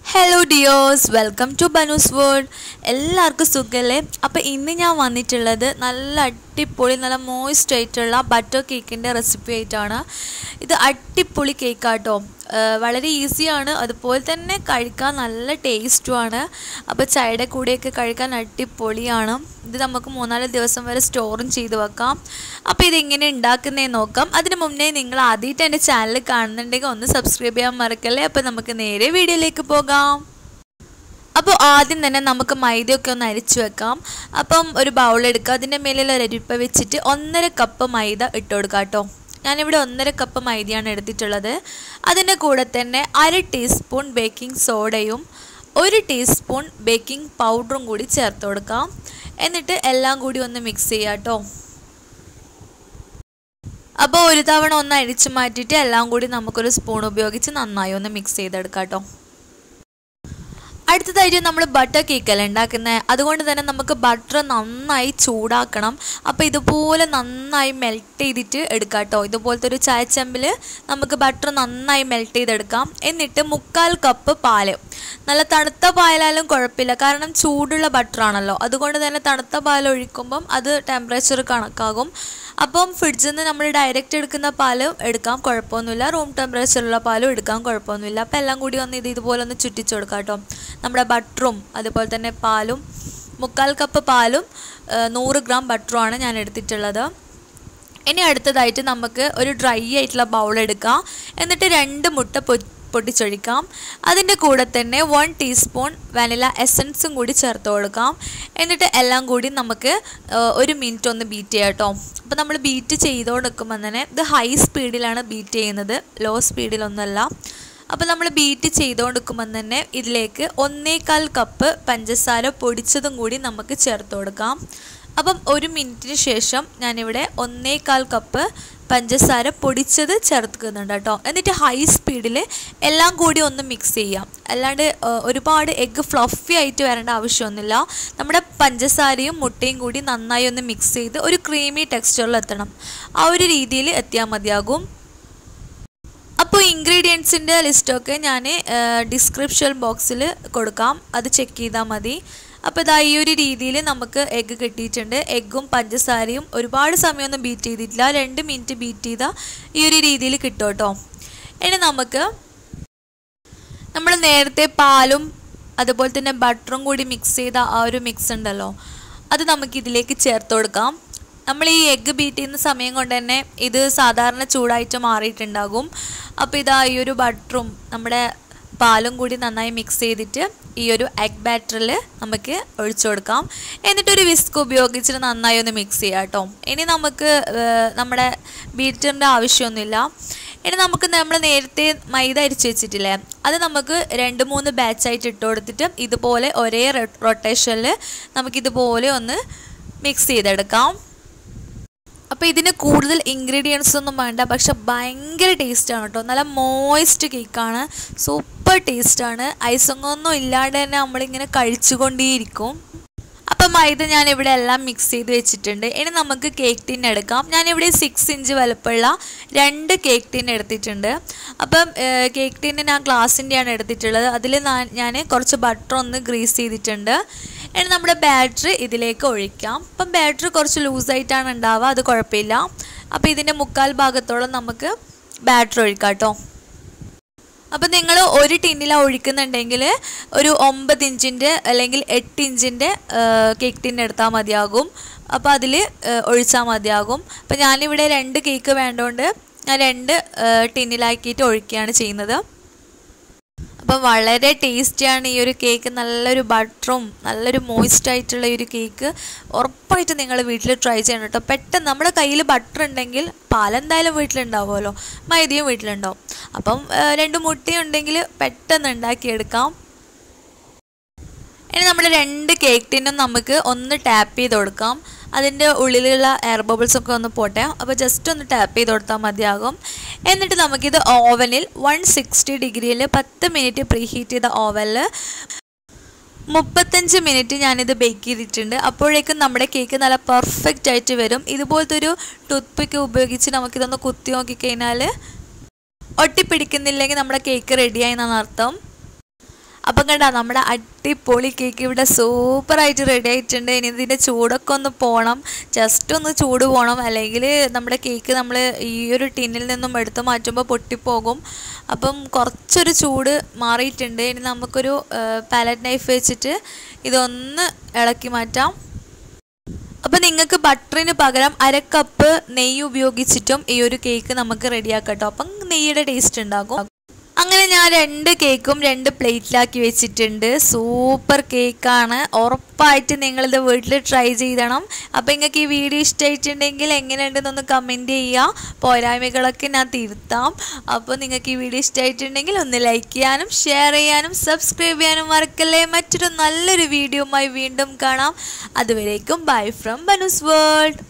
hello ഡിയോസ് welcome to Banu's world എല്ലാവർക്കും സുഖമല്ലേ അപ്പോൾ ഇന്ന് ഞാൻ വന്നിട്ടുള്ളത് നല്ല അടിപൊളി നല്ല മോയിസ്റ്റ് ആയിട്ടുള്ള ബട്ടർ കേക്കിൻ്റെ റെസിപ്പി ആയിട്ടാണ് ഇത് അടിപൊളി കേക്കാട്ടോ വളരെ ഈസിയാണ് അതുപോലെ തന്നെ കഴിക്കാൻ നല്ല ടേസ്റ്റുമാണ് അപ്പോൾ ചായയുടെ കൂടെയൊക്കെ കഴിക്കാൻ അടിപൊളിയാണ് ഇത് നമുക്ക് മൂന്നാല് ദിവസം വരെ സ്റ്റോറും ചെയ്ത് വെക്കാം അപ്പോൾ ഇതെങ്ങനെ ഉണ്ടാക്കുന്നതെന്ന് നോക്കാം അതിന് മുന്നേ നിങ്ങൾ ആദ്യമായിട്ട് എൻ്റെ ചാനൽ കാണുന്നുണ്ടെങ്കിൽ ഒന്ന് സബ്സ്ക്രൈബ് ചെയ്യാൻ മറക്കല്ലേ അപ്പോൾ നമുക്ക് നേരെ വീഡിയോയിലേക്ക് പോകാം അപ്പോൾ ആദ്യം തന്നെ നമുക്ക് മൈദയൊക്കെ ഒന്ന് അരിച്ചു വെക്കാം അപ്പം ഒരു ബൗൾ എടുക്കുക അതിൻ്റെ മേലിൽ ഒരു അരിപ്പ വെച്ചിട്ട് ഒന്നര കപ്പ് മൈദ ഇട്ട് കൊടുക്കാം കേട്ടോ ഞാനിവിടെ ഒന്നര കപ്പ് മൈദയാണ് എടുത്തിട്ടുള്ളത് അതിൻ്റെ കൂടെ തന്നെ അര ടീസ്പൂൺ ബേക്കിംഗ് സോഡയും ഒരു ടീസ്പൂൺ ബേക്കിംഗ് പൗഡറും കൂടി ചേർത്ത് കൊടുക്കാം എന്നിട്ട് എല്ലാം കൂടി ഒന്ന് മിക്സ് ചെയ്യാം കേട്ടോ അപ്പോൾ ഒരു തവണ ഒന്ന് അഴിച്ചു മാറ്റിയിട്ട് എല്ലാം കൂടി നമുക്കൊരു സ്പൂൺ ഉപയോഗിച്ച് നന്നായി ഒന്ന് മിക്സ് ചെയ്തെടുക്കാം കേട്ടോ അടുത്തതായിട്ട് നമ്മൾ ബട്ടർ കേക്കല്ല ഉണ്ടാക്കുന്നത് അതുകൊണ്ട് തന്നെ നമുക്ക് ബട്ടർ നന്നായി ചൂടാക്കണം അപ്പോൾ ഇതുപോലെ നന്നായി മെൽറ്റ് ചെയ്തിട്ട് എടുക്കാം കേട്ടോ ഇതുപോലത്തെ ഒരു ചായച്ചമ്പിൽ നമുക്ക് ബട്ടർ നന്നായി മെൽറ്റ് ചെയ്തെടുക്കാം എന്നിട്ട് മുക്കാൽ കപ്പ് പാല് നല്ല തണുത്ത പാലായാലും കുഴപ്പമില്ല കാരണം ചൂടുള്ള ബട്ടറാണല്ലോ അതുകൊണ്ട് തന്നെ തണുത്ത പാൽ ഒഴിക്കുമ്പം അത് ടെമ്പറേച്ചർ കണക്കാകും അപ്പം ഫ്രിഡ്ജിൽ നിന്ന് നമ്മൾ ഡയറക്റ്റ് എടുക്കുന്ന പാല് എടുക്കാം കുഴപ്പമൊന്നുമില്ല റൂം ടെമ്പറേച്ചറുള്ള പാലും എടുക്കാം കുഴപ്പമൊന്നുമില്ല അപ്പം എല്ലാം കൂടി ഒന്ന് ഇത് ഇതുപോലെ ഒന്ന് ചുറ്റിച്ചു കൊടുക്കാം കേട്ടോ നമ്മുടെ ബട്ടറും അതുപോലെ തന്നെ പാലും മുക്കാൽ കപ്പ് പാലും നൂറ് ഗ്രാം ബട്ടറുമാണ് ഞാൻ എടുത്തിട്ടുള്ളത് ഇനി അടുത്തതായിട്ട് നമുക്ക് ഒരു ഡ്രൈ ആയിട്ടുള്ള ബൗൾ എടുക്കാം എന്നിട്ട് രണ്ട് മുട്ട പൊ പൊട്ടിച്ചൊഴിക്കാം അതിൻ്റെ കൂടെ തന്നെ വൺ ടീസ്പൂൺ വാനില എസൻസും കൂടി ചേർത്ത് കൊടുക്കാം എന്നിട്ട് എല്ലാം കൂടി നമുക്ക് ഒരു മിനിറ്റ് ഒന്ന് ബീറ്റ് ചെയ്യാം കേട്ടോ അപ്പോൾ നമ്മൾ ബീറ്റ് ചെയ്തുകൊണ്ട് നിൽക്കുമ്പോൾ തന്നെ ഇത് ഹൈ സ്പീഡിലാണ് ബീറ്റ് ചെയ്യുന്നത് ലോ സ്പീഡിലൊന്നുമല്ല അപ്പോൾ നമ്മൾ ബീറ്റ് ചെയ്തുകൊണ്ടിരിക്കുമ്പോൾ തന്നെ ഇതിലേക്ക് ഒന്നേകാൽ കപ്പ് പഞ്ചസാര പൊടിച്ചതും കൂടി നമുക്ക് ചേർത്ത് കൊടുക്കാം അപ്പം ഒരു മിനിറ്റിന് ശേഷം ഞാനിവിടെ ഒന്നേകാൽ കപ്പ് പഞ്ചസാര പൊടിച്ചത് ചേർക്കുന്നുണ്ട് കേട്ടോ എന്നിട്ട് ഹൈ സ്പീഡിൽ എല്ലാം കൂടി ഒന്ന് മിക്സ് ചെയ്യാം അല്ലാണ്ട് ഒരുപാട് എഗ്ഗ് ഫ്ലഫി ആയിട്ട് വരേണ്ട ആവശ്യമൊന്നുമില്ല നമ്മുടെ പഞ്ചസാരയും മുട്ടയും കൂടി നന്നായി ഒന്ന് മിക്സ് ചെയ്ത് ഒരു ക്രീമി ടെക്സ്ചറിൽ എത്തണം ആ ഒരു രീതിയിൽ എത്തിയാൽ മതിയാകും അപ്പോൾ ഇൻഗ്രീഡിയൻസിൻ്റെ ലിസ്റ്റൊക്കെ ഞാൻ ഡിസ്ക്രിപ്ഷൻ ബോക്സിൽ കൊടുക്കാം അത് ചെക്ക് ചെയ്താൽ മതി അപ്പോൾ ഇതാ ഈ ഒരു രീതിയിൽ നമുക്ക് എഗ്ഗ് കിട്ടിയിട്ടുണ്ട് എഗ്ഗും പഞ്ചസാരയും ഒരുപാട് സമയമൊന്നും ബീറ്റ് ചെയ്തിട്ടില്ല രണ്ട് മിനിറ്റ് ബീറ്റ് ചെയ്താൽ ഈ ഒരു രീതിയിൽ കിട്ടും കേട്ടോ ഇനി നമുക്ക് നമ്മൾ നേരത്തെ പാലും അതുപോലെ തന്നെ ബട്ടറും കൂടി മിക്സ് ചെയ്ത ആ ഒരു മിക്സ് ഉണ്ടല്ലോ അത് നമുക്ക് ഇതിലേക്ക് ചേർത്ത് കൊടുക്കാം നമ്മൾ ഈ എഗ്ഗ് ബീറ്റ് ചെയ്യുന്ന സമയം കൊണ്ട് തന്നെ ഇത് സാധാരണ ചൂടായിട്ട് മാറിയിട്ടുണ്ടാകും അപ്പോൾ ഇതാ ഈ ഒരു ബട്ടറും നമ്മുടെ പാലും കൂടി നന്നായി മിക്സ് ചെയ്തിട്ട് ഈ ഒരു എഗ് ബാറ്ററിൽ നമുക്ക് ഒഴിച്ചു കൊടുക്കാം എന്നിട്ടൊരു വിസ്ക് ഉപയോഗിച്ചിട്ട് നന്നായി ഒന്ന് മിക്സ് ചെയ്യാം കേട്ടോ ഇനി നമുക്ക് നമ്മുടെ ബീറ്ററിൻ്റെ ആവശ്യമൊന്നുമില്ല ഇനി നമുക്ക് നമ്മൾ നേരത്തെ മൈദ അരിച്ച് വെച്ചിട്ടില്ലേ അത് നമുക്ക് രണ്ട് മൂന്ന് ബാച്ചായിട്ട് ഇട്ട് കൊടുത്തിട്ട് ഇതുപോലെ ഒരേ റൊട്ടേഷനിൽ നമുക്കിതുപോലെ ഒന്ന് മിക്സ് ചെയ്തെടുക്കാം അപ്പോൾ ഇതിന് കൂടുതൽ ഇൻഗ്രീഡിയൻസ് ഒന്നും വേണ്ട പക്ഷെ ഭയങ്കര ടേസ്റ്റാണ് കേട്ടോ നല്ല മോയിസ്റ്റ് കേക്കാണ് സൂപ്പർ ടേസ്റ്റാണ് ഐസൊങ്ങൊന്നും ഇല്ലാണ്ട് തന്നെ നമ്മളിങ്ങനെ കഴിച്ചുകൊണ്ടേയിരിക്കും അപ്പം മൈദ ഞാൻ ഇവിടെ എല്ലാം മിക്സ് ചെയ്ത് വെച്ചിട്ടുണ്ട് ഇനി നമുക്ക് കേക്ക് ടിൻ എടുക്കാം ഞാനിവിടെ സിക്സ് ഇഞ്ച് വലുപ്പമുള്ള രണ്ട് കേക്ക് ടിൻ എടുത്തിട്ടുണ്ട് അപ്പം കേക്ക് ടിന്ന് ഞാൻ ഗ്ലാസിൻ്റെയാണ് എടുത്തിട്ടുള്ളത് അതിൽ ഞാൻ കുറച്ച് ബട്ടർ ഒന്ന് ഗ്രീസ് ചെയ്തിട്ടുണ്ട് ഇനി നമ്മുടെ ബാറ്ററി ഇതിലേക്ക് ഒഴിക്കാം അപ്പം ബാറ്ററി കുറച്ച് ലൂസായിട്ടാണ് ഉണ്ടാവുക അത് കുഴപ്പമില്ല അപ്പോൾ ഇതിൻ്റെ മുക്കാൽ ഭാഗത്തോളം നമുക്ക് ബാറ്ററി ഒഴിക്കാം കേട്ടോ അപ്പോൾ നിങ്ങൾ ഒരു ടിന്നിലാണ് ഒഴിക്കുന്നുണ്ടെങ്കിൽ ഒരു ഒമ്പത് ഇഞ്ചിൻ്റെ അല്ലെങ്കിൽ എട്ട് ഇഞ്ചിൻ്റെ കേക്ക് ടിൻ എടുത്താൽ മതിയാകും അപ്പോൾ അതിൽ ഒഴിച്ചാൽ മതിയാകും അപ്പോൾ ഞാനിവിടെ രണ്ട് കേക്ക് വേണ്ടതുകൊണ്ട് ഞാൻ രണ്ട് ടിന്നിലാക്കിയിട്ട് ഒഴിക്കുകയാണ് ചെയ്യുന്നത് അപ്പോൾ വളരെ ടേസ്റ്റിയാണ് ഈ ഒരു കേക്ക് നല്ലൊരു ബട്ടറും നല്ലൊരു മോയിസ്റ്റ് ആയിട്ടുള്ള ഒരു കേക്ക് ഉറപ്പായിട്ട് നിങ്ങൾ വീട്ടിൽ ട്രൈ ചെയ്യണം കേട്ടോ പെട്ടെന്ന് നമ്മുടെ കയ്യിൽ ബട്ടർ ഉണ്ടെങ്കിൽ പാലെന്തായാലും വീട്ടിലുണ്ടാവുമല്ലോ മൈദയും വീട്ടിലുണ്ടാവും അപ്പം രണ്ട് മുട്ടയുണ്ടെങ്കിൽ പെട്ടെന്ന് ഉണ്ടാക്കിയെടുക്കാം ഇനി നമ്മൾ രണ്ട് കേക്ക് ടിന്നും നമുക്ക് ഒന്ന് ടാപ്പ് ചെയ്ത് കൊടുക്കാം അതിൻ്റെ ഉള്ളിലുള്ള എയർ ബബിൾസ് ഒക്കെ ഒന്ന് പോട്ടെ അപ്പോൾ ജസ്റ്റ് ഒന്ന് ടാപ്പ് ചെയ്ത് കൊടുത്താൽ മതിയാകും എന്നിട്ട് നമുക്കിത് ഓവനിൽ വൺ സിക്സ്റ്റി ഡിഗ്രിയിൽ പത്ത് മിനിറ്റ് പ്രീ ഹീറ്റ് ചെയ്ത ഓവനിൽ മുപ്പത്തഞ്ച് മിനിറ്റ് ഞാനിത് ബേക്ക് ചെയ്തിട്ടുണ്ട് അപ്പോഴേക്കും നമ്മുടെ കേക്ക് നല്ല പെർഫെക്റ്റ് ആയിട്ട് വരും ഇതുപോലത്തെ ഒരു ടൂത്ത് പിക്ക് ഉപയോഗിച്ച് നമുക്കിതൊന്ന് കുത്തി നോക്കിക്കഴിഞ്ഞാൽ ഒട്ടിപ്പിടിക്കുന്നില്ലെങ്കിൽ നമ്മുടെ കേക്ക് റെഡിയായി എന്നാണ് അർത്ഥം അപ്പം കണ്ട നമ്മുടെ അടിപൊളി കേക്ക് ഇവിടെ സൂപ്പറായിട്ട് റെഡി ആയിട്ടുണ്ട് ഇനി ഇതിൻ്റെ ചൂടൊക്കെ ഒന്ന് പോകണം ജസ്റ്റ് ഒന്ന് ചൂട് പോകണം അല്ലെങ്കിൽ നമ്മുടെ കേക്ക് നമ്മൾ ഈ ഒരു ടിന്നിൽ നിന്നും എടുത്ത് മാറ്റുമ്പോൾ പൊട്ടിപ്പോകും അപ്പം കുറച്ചൊരു ചൂട് മാറിയിട്ടുണ്ട് ഇനി നമുക്കൊരു പാലറ്റ് നൈഫ് വെച്ചിട്ട് ഇതൊന്ന് ഇളക്കി മാറ്റാം അപ്പോൾ നിങ്ങൾക്ക് ബട്ടറിന് പകരം അര കപ്പ് നെയ്യ് ഉപയോഗിച്ചിട്ടും ഈ ഒരു കേക്ക് നമുക്ക് റെഡിയാക്കാം കേട്ടോ അപ്പം നെയ്യുടെ ടേസ്റ്റ് ഉണ്ടാകും അങ്ങനെ ഞാൻ രണ്ട് കേക്കും രണ്ട് പ്ലേറ്റിലാക്കി വെച്ചിട്ടുണ്ട് സൂപ്പർ കേക്കാണ് ഉറപ്പായിട്ട് നിങ്ങളിത് വീട്ടിൽ ട്രൈ ചെയ്തണം അപ്പോൾ നിങ്ങൾക്ക് ഈ വീഡിയോ ഇഷ്ടമായിട്ടുണ്ടെങ്കിൽ എങ്ങനെയുണ്ടെന്നൊന്ന് കമൻറ്റ് ചെയ്യുക പോരായ്മകളൊക്കെ ഞാൻ തിരുത്താം അപ്പോൾ നിങ്ങൾക്ക് ഈ വീഡിയോ ഇഷ്ടമായിട്ടുണ്ടെങ്കിൽ ഒന്ന് ലൈക്ക് ചെയ്യാനും ഷെയർ ചെയ്യാനും സബ്സ്ക്രൈബ് ചെയ്യാനും മറക്കല്ലേ മറ്റൊരു നല്ലൊരു വീഡിയോയുമായി വീണ്ടും കാണാം അതുവരേക്കും ബൈ ഫ്രം ബനുസ് വേൾഡ്